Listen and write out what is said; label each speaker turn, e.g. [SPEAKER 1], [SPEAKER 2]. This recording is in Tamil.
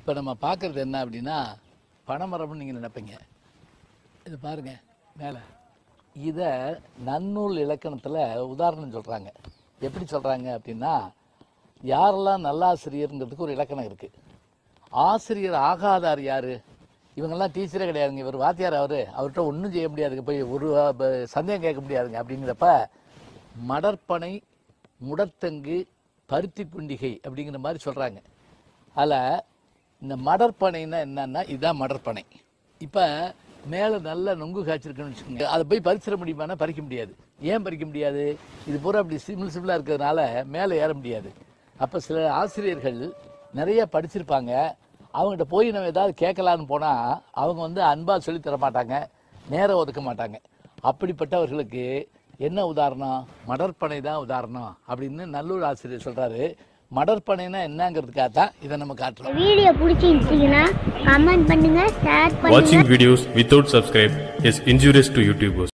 [SPEAKER 1] இப்போ நம்ம பார்க்குறது என்ன அப்படின்னா பனைமரம்னு நீங்கள் நினைப்பீங்க இது பாருங்க மேலே இதை நன்னூல் இலக்கணத்தில் உதாரணம் சொல்கிறாங்க எப்படி சொல்கிறாங்க அப்படின்னா யாரெல்லாம் நல்லாசிரியருங்கிறதுக்கு ஒரு இலக்கணம் இருக்குது ஆசிரியர் ஆகாதார் யார் இவங்கெல்லாம் டீச்சரே கிடையாதுங்க இவர் வாத்தியார் அவர் அவர்கிட்ட ஒன்றும் செய்ய முடியாதுங்க போய் ஒரு அஹ், ப- சந்தேகம் கேட்க முடியாதுங்க அப்படிங்கிறப்ப மடற்பனை முடத்தங்கு பருத்தி புண்டிகை அப்படிங்கிற மாதிரி சொல்கிறாங்க அதில் இந்த மடற்பனைன்னா என்னன்னா இதுதான் மடற்பனை இப்போ மேலே நல்ல நொங்கு காய்ச்சிருக்குன்னு வச்சுக்கோங்க அதை போய் பறிச்சிட முடியுமானா பறிக்க முடியாது ஏன் பறிக்க முடியாது இது பூரா அப்படி சிம்பிள் சிம்பிளாக இருக்கிறதுனால மேலே ஏற முடியாது அப்போ சில ஆசிரியர்கள் நிறைய படிச்சிருப்பாங்க அவங்ககிட்ட போய் நம்ம ஏதாவது கேட்கலான்னு போனால் அவங்க வந்து அன்பாக சொல்லித் தர மாட்டாங்க நேரம் ஒதுக்க மாட்டாங்க அப்படிப்பட்டவர்களுக்கு என்ன உதாரணம் மடற்பனை தான் உதாரணம் அப்படின்னு நல்லூர் ஆசிரியர் சொல்கிறாரு மடற்பனைனா என்னங்கிறதுக்காக தான் இதை நம்ம காட்டுறோம்
[SPEAKER 2] வீடியோ பிடிச்சிருந்துச்சிங்கன்னா கமெண்ட் பண்ணுங்க ஷேர் பண்ணுங்க
[SPEAKER 3] Watching videos without subscribe is injurious to YouTubers.